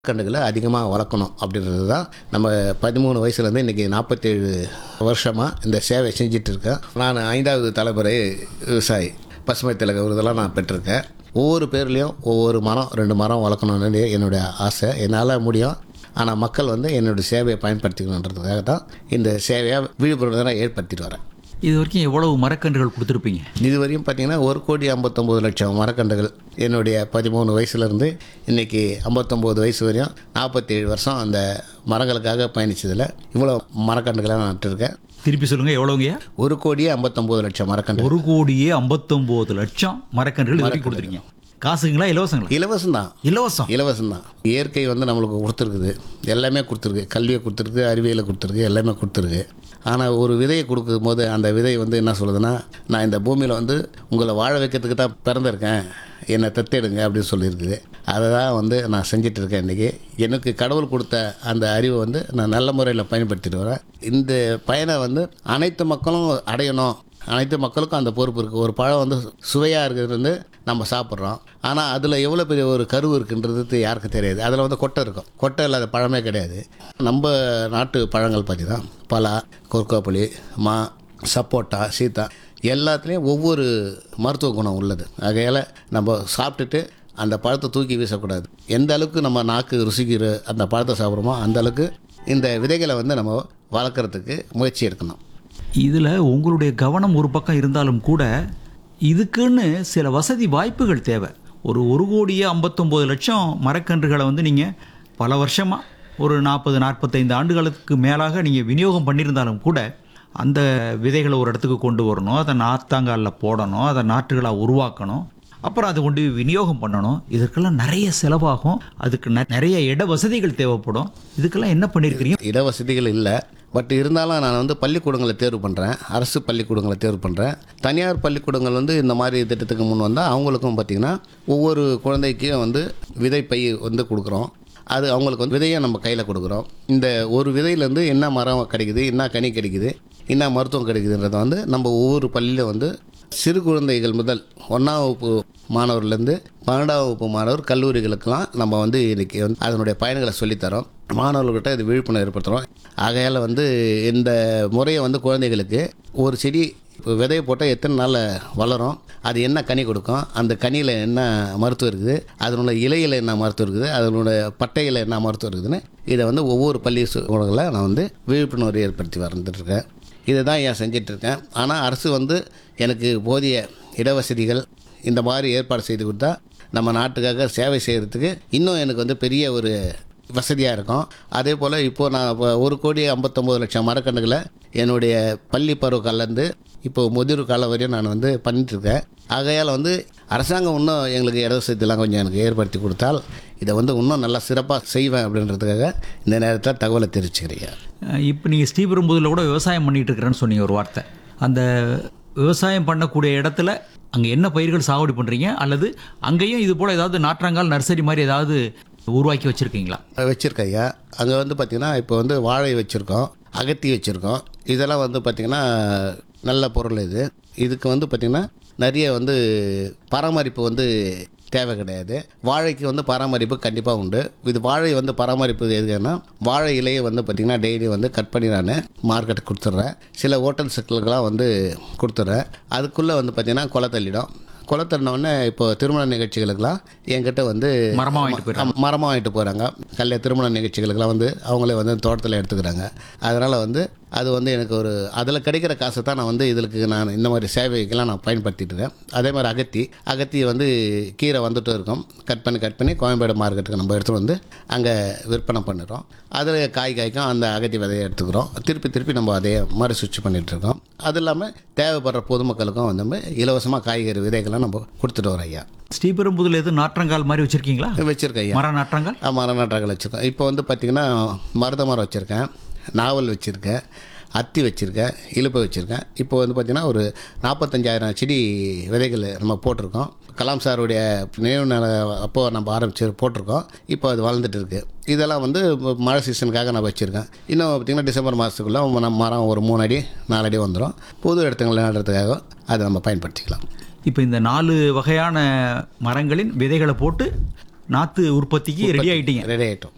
கண்டுகளை அதிகமாக வளர்க்கணும் அப்படின்றது தான் நம்ம பதிமூணு வயசுலேருந்து இன்றைக்கி நாற்பத்தேழு வருஷமாக இந்த சேவை செஞ்சுட்டு இருக்கேன் நான் ஐந்தாவது தலைமுறை விவசாயி பசுமை திலக விருதெல்லாம் நான் பெற்றிருக்கேன் ஒவ்வொரு பேர்லேயும் ஒவ்வொரு மரம் ரெண்டு மரம் வளர்க்கணுன்னு என்னுடைய ஆசை என்னால் முடியும் ஆனால் மக்கள் வந்து என்னுடைய சேவையை பயன்படுத்திக்கணுன்றதுக்காக தான் இந்த சேவையை விழிப்புணர்வை ஏற்படுத்திட்டு வரேன் இது வரைக்கும் எவ்வளவு மரக்கன்றுகள் கொடுத்துருப்பீங்க இதுவரையும் பார்த்தீங்கன்னா ஒரு கோடி ஐம்பத்தொம்போது லட்சம் மரக்கன்றுகள் என்னுடைய பதிமூணு வயசுலேருந்து இன்றைக்கி ஐம்பத்தொம்போது வயசு வரையும் நாற்பத்தேழு வருஷம் அந்த மரங்களுக்காக பயணிச்சதில் இவ்வளோ மரக்கன்றுகளை நான் நட்டுருக்கேன் திருப்பி சொல்லுங்க எவ்வளவுங்கய்யா ஒரு கோடியே ஐம்பத்தொம்போது லட்சம் மரக்கன்று ஒரு கோடியே ஐம்பத்தொம்போது லட்சம் மரக்கன்றுகள் இது வரைக்கும் கொடுத்துருக்கீங்க காசுங்களா இலவசங்களா இலவசம் தான் இலவசம் இலவசம் தான் இயற்கை வந்து நம்மளுக்கு கொடுத்துருக்குது எல்லாமே கொடுத்துருக்கு கல்வியை கொடுத்துருக்கு அறிவியலை கொடுத்துருக்கு எல்லாமே கொடுத்துருக்கு ஆனால் ஒரு விதையை கொடுக்கும் போது அந்த விதை வந்து என்ன சொல்லுதுன்னா நான் இந்த பூமியில் வந்து உங்களை வாழ வைக்கிறதுக்கு தான் பிறந்திருக்கேன் என்னை தத்தெடுங்க அப்படின்னு சொல்லியிருக்குது அதை தான் வந்து நான் செஞ்சுட்டு இருக்கேன் இன்றைக்கி எனக்கு கடவுள் கொடுத்த அந்த அறிவை வந்து நான் நல்ல முறையில் பயன்படுத்திட்டு வரேன் இந்த பயனை வந்து அனைத்து மக்களும் அடையணும் அனைத்து மக்களுக்கும் அந்த பொறுப்பு இருக்குது ஒரு பழம் வந்து சுவையாக இருக்கிறது வந்து நம்ம சாப்பிட்றோம் ஆனால் அதில் எவ்வளோ பெரிய ஒரு கருவு இருக்குன்றது யாருக்கும் தெரியாது அதில் வந்து கொட்டை இருக்கும் கொட்டை இல்லாத பழமே கிடையாது நம்ம நாட்டு பழங்கள் பற்றி தான் பலா கொர்க்கோப்பளி மா சப்போட்டா சீத்தா எல்லாத்துலேயும் ஒவ்வொரு மருத்துவ குணம் உள்ளது ஆகையால் நம்ம சாப்பிட்டுட்டு அந்த பழத்தை தூக்கி வீசக்கூடாது எந்த அளவுக்கு நம்ம நாக்கு ருசிக்கிற அந்த பழத்தை சாப்பிட்றோமோ அந்த அளவுக்கு இந்த விதைகளை வந்து நம்ம வளர்க்குறதுக்கு முயற்சி எடுக்கணும் இதில் உங்களுடைய கவனம் ஒரு பக்கம் இருந்தாலும் கூட இதுக்குன்னு சில வசதி வாய்ப்புகள் தேவை ஒரு ஒரு கோடியே ஐம்பத்தொம்போது லட்சம் மரக்கன்றுகளை வந்து நீங்கள் பல வருஷமாக ஒரு நாற்பது நாற்பத்தைந்து ஆண்டுகளுக்கு மேலாக நீங்கள் விநியோகம் பண்ணியிருந்தாலும் கூட அந்த விதைகளை ஒரு இடத்துக்கு கொண்டு வரணும் அதை நாத்தாங்காலில் போடணும் அதை நாற்றுகளாக உருவாக்கணும் அப்புறம் அதை கொண்டு போய் விநியோகம் பண்ணணும் இதுக்கெல்லாம் நிறைய செலவாகும் அதுக்கு ந- நிறைய இட வசதிகள் தேவைப்படும் இதுக்கெல்லாம் என்ன பண்ணியிருக்கிறீங்க இடவசதிகள் இல்லை பட் இருந்தாலும் நான் வந்து பள்ளிக்கூடங்களை தேர்வு பண்ணுறேன் அரசு பள்ளிக்கூடங்களை தேர்வு பண்ணுறேன் தனியார் பள்ளிக்கூடங்கள் வந்து இந்த மாதிரி திட்டத்துக்கு முன் வந்தால் அவங்களுக்கும் பார்த்திங்கன்னா ஒவ்வொரு குழந்தைக்கும் வந்து விதை பை வந்து கொடுக்குறோம் அது அவங்களுக்கு வந்து விதையை நம்ம கையில் கொடுக்குறோம் இந்த ஒரு விதையிலேருந்து என்ன மரம் கிடைக்குது என்ன கனி கிடைக்குது என்ன மருத்துவம் கிடைக்குதுன்றதை வந்து நம்ம ஒவ்வொரு பள்ளியில் வந்து சிறு குழந்தைகள் முதல் ஒன்றாம் வகுப்பு மாணவர்லேருந்து பன்னெண்டாம் வகுப்பு மாணவர் கல்லூரிகளுக்கெல்லாம் நம்ம வந்து இன்றைக்கி வந்து அதனுடைய பயன்களை சொல்லித்தரோம் மாணவர்கள்கிட்ட இது விழிப்புணர்வு ஏற்படுத்துகிறோம் ஆகையால் வந்து இந்த முறையை வந்து குழந்தைகளுக்கு ஒரு செடி இப்போ விதையை போட்டால் எத்தனை நாளில் வளரும் அது என்ன கனி கொடுக்கும் அந்த கனியில் என்ன மருத்துவம் இருக்குது அதனோட இலையில் என்ன மருத்துவம் இருக்குது அதனோட பட்டையில் என்ன மருத்துவம் இருக்குதுன்னு இதை வந்து ஒவ்வொரு பள்ளி சூழலில் நான் வந்து விழிப்புணர்வு ஏற்படுத்தி வந்துட்டுருக்கேன் இதை தான் ஏன் செஞ்சிட்ருக்கேன் ஆனால் அரசு வந்து எனக்கு போதிய இடவசதிகள் இந்த மாதிரி ஏற்பாடு செய்து கொடுத்தா நம்ம நாட்டுக்காக சேவை செய்கிறதுக்கு இன்னும் எனக்கு வந்து பெரிய ஒரு வசதியாக இருக்கும் அதே போல் இப்போது நான் இப்போ ஒரு கோடி ஐம்பத்தொம்போது லட்சம் மரக்கன்றுகளை என்னுடைய பள்ளி பருவ காலேருந்து இப்போ முதிர்வு காலம் வரையும் நான் வந்து பண்ணிட்டுருக்கேன் ஆகையால் வந்து அரசாங்கம் இன்னும் எங்களுக்கு இடவசதியெல்லாம் கொஞ்சம் எனக்கு ஏற்படுத்தி கொடுத்தால் இதை வந்து இன்னும் நல்லா சிறப்பாக செய்வேன் அப்படின்றதுக்காக இந்த நேரத்தில் தகவலை தெரிவிச்சுக்கிறீங்க இப்போ நீங்கள் ஸ்ரீபெரும்புதூரில் கூட விவசாயம் பண்ணிட்டு இருக்கிறேன்னு சொன்னீங்க ஒரு வார்த்தை அந்த விவசாயம் பண்ணக்கூடிய இடத்துல அங்கே என்ன பயிர்கள் சாகுபடி பண்ணுறீங்க அல்லது அங்கேயும் இது போல் ஏதாவது நாற்றாங்கால் நர்சரி மாதிரி ஏதாவது உருவாக்கி வச்சுருக்கீங்களா வச்சுருக்கேன் ஐயா அங்கே வந்து பார்த்திங்கன்னா இப்போ வந்து வாழை வச்சுருக்கோம் அகத்தி வச்சுருக்கோம் இதெல்லாம் வந்து பார்த்திங்கன்னா நல்ல பொருள் இது இதுக்கு வந்து பார்த்திங்கன்னா நிறைய வந்து பராமரிப்பு வந்து தேவை கிடையாது வாழைக்கு வந்து பராமரிப்பு கண்டிப்பாக உண்டு இது வாழை வந்து பராமரிப்பு எதுக்குன்னா வாழை இலையை வந்து பார்த்திங்கன்னா டெய்லி வந்து கட் பண்ணி நான் மார்க்கெட்டுக்கு கொடுத்துட்றேன் சில ஹோட்டல்ஸுக்கெல்லாம் வந்து கொடுத்துட்றேன் அதுக்குள்ளே வந்து பார்த்திங்கன்னா கொலை தள்ளிடும் கொலை தள்ளினோடனே இப்போ திருமண நிகழ்ச்சிகளுக்கெல்லாம் என்கிட்ட வந்து மரமா வாங்கிட்டு போயிடுறாங்க. ஆமா, மரமாக வாங்கிட்டு போகிறாங்க கல்ய திருமண நிகழ்ச்சிகளுக்கெல்லாம் வந்து அவங்களே வந்து தோட்டத்தில் எடுத்துக்கிறாங்க அதனால் வந்து அது வந்து எனக்கு ஒரு அதில் கிடைக்கிற காசை தான் நான் வந்து இதுக்கு நான் இந்த மாதிரி சேவைக்கெல்லாம் நான் பயன்படுத்திட்டு இருக்கேன் அதே மாதிரி அகத்தி அகத்தி வந்து கீரை வந்துட்டு இருக்கும் கட் பண்ணி கட் பண்ணி கோயம்பேடு மார்க்கெட்டுக்கு நம்ம எடுத்துகிட்டு வந்து அங்கே விற்பனை பண்ணுறோம் அதில் காய் காய்க்கும் அந்த அகத்தி விதையை எடுத்துக்கிறோம் திருப்பி திருப்பி நம்ம அதே மறு சுவிட்ச் பண்ணிகிட்டு இருக்கோம் அது இல்லாமல் தேவைப்படுற பொதுமக்களுக்கும் வந்து இலவசமாக காய்கறி விதைகள்லாம் நம்ம கொடுத்துட்டு வரோம் ஐயா ஸ்ரீபெரும்புதூரில் எதுவும் நாற்றங்கால் மாதிரி வச்சுருக்கீங்களா வச்சுருக்கேன் ஐயா மர நாற்றங்கால் ஆ, மர நாட்டாக்கள் வச்சுருக்கேன் இப்போ வந்து பார்த்திங்கன்னா மருத மரம் வச்சுருக்கேன் நாவல் வச்சுருக்கேன் அத்தி வச்சுருக்கேன் இலுப்பை வச்சுருக்கேன் இப்போ வந்து பார்த்திங்கன்னா ஒரு நாற்பத்தஞ்சாயிரம் செடி விதைகள் நம்ம போட்டிருக்கோம் கலாம் சாருடைய நினைவு நாள் அப்போ நம்ம ஆரம்பிச்சு போட்டிருக்கோம் இப்போ அது வளர்ந்துட்டு இருக்கு இதெல்லாம் வந்து மழை சீசனுக்காக நான் வச்சுருக்கேன் இன்னும் பார்த்திங்கன்னா டிசம்பர் மாதத்துக்குள்ளே நம்ம மரம் ஒரு மூணு அடி நாலு அடி வந்துடும் புது இடத்துங்களை நடுறதுக்காக அதை நம்ம பயன்படுத்திக்கலாம் இப்போ இந்த நாலு வகையான மரங்களின் விதைகளை போட்டு நாற்று உற்பத்திக்கு ரெடி ஆயிட்டீங்க ரெடி ஆகிட்டோம்